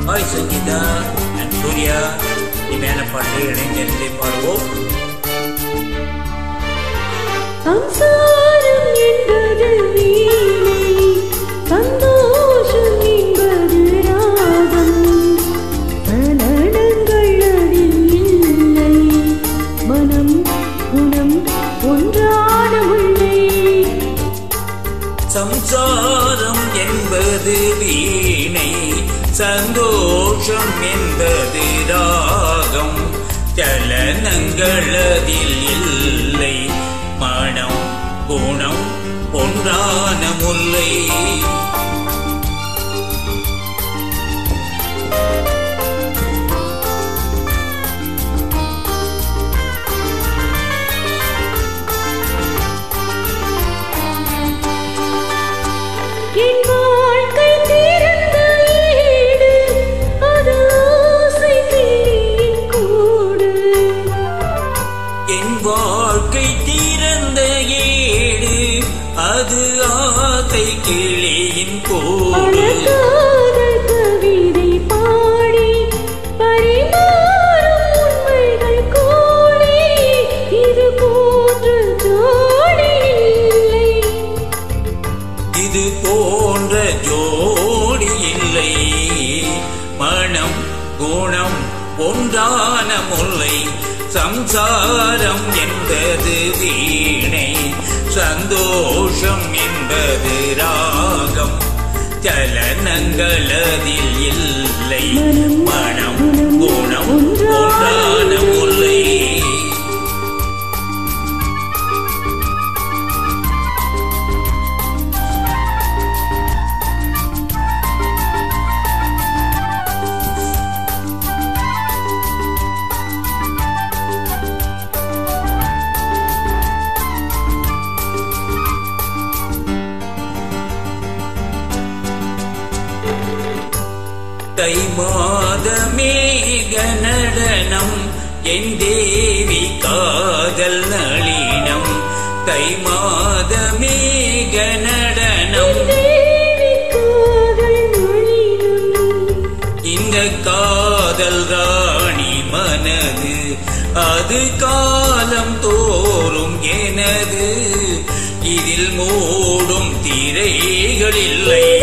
hi Sangeetha and Surya இனிமையான பாட்டை இணைந்திருந்தே பாடுவோம் சம்சாரம் என்பது வீணை சந்தோஷம் என்பது ராகம் சலனங்கள் அதில் இல்லை மனம் குணம் ஒன்றான உள்ளே சம்சாரம் என்பது வீணை சந்தோஷம் என்பது ராகம் சலனங்கள் அதில் இல்லை மனம் குணம் ஒன்றான முல்லை என் வாழ்க்கை திறந்த ஏடு அது ஆசை கிளியின் கூடு என் வாழ்க்கை திறந்த ஏடு அது ஆசை கிளியின் கூடு அழகாத கவிதை பாடி பரிமாறும் உண்மைகள் கூடி இது போன்ற ஜோடி இல்லை இது போன்ற ஜோடி இல்லை மனம் குணம் ஒன்றான முல்லை சம்சாரம் என்பது வீணை சந்தோஷம் என்பது ராகம் சலனங்கள் அதில் இல்லை மனம் குணம் ஒன்றான முல்லை தை மாத மேக நடனம் என் தேவி காதல் நளினம் தை மாத மேக நடனம் தேவி காதல் நளினம் இந்த காதல் ராணி மனது அது காலம் தோறும் எனது இதில் மூடும் திரைகள் இல்லை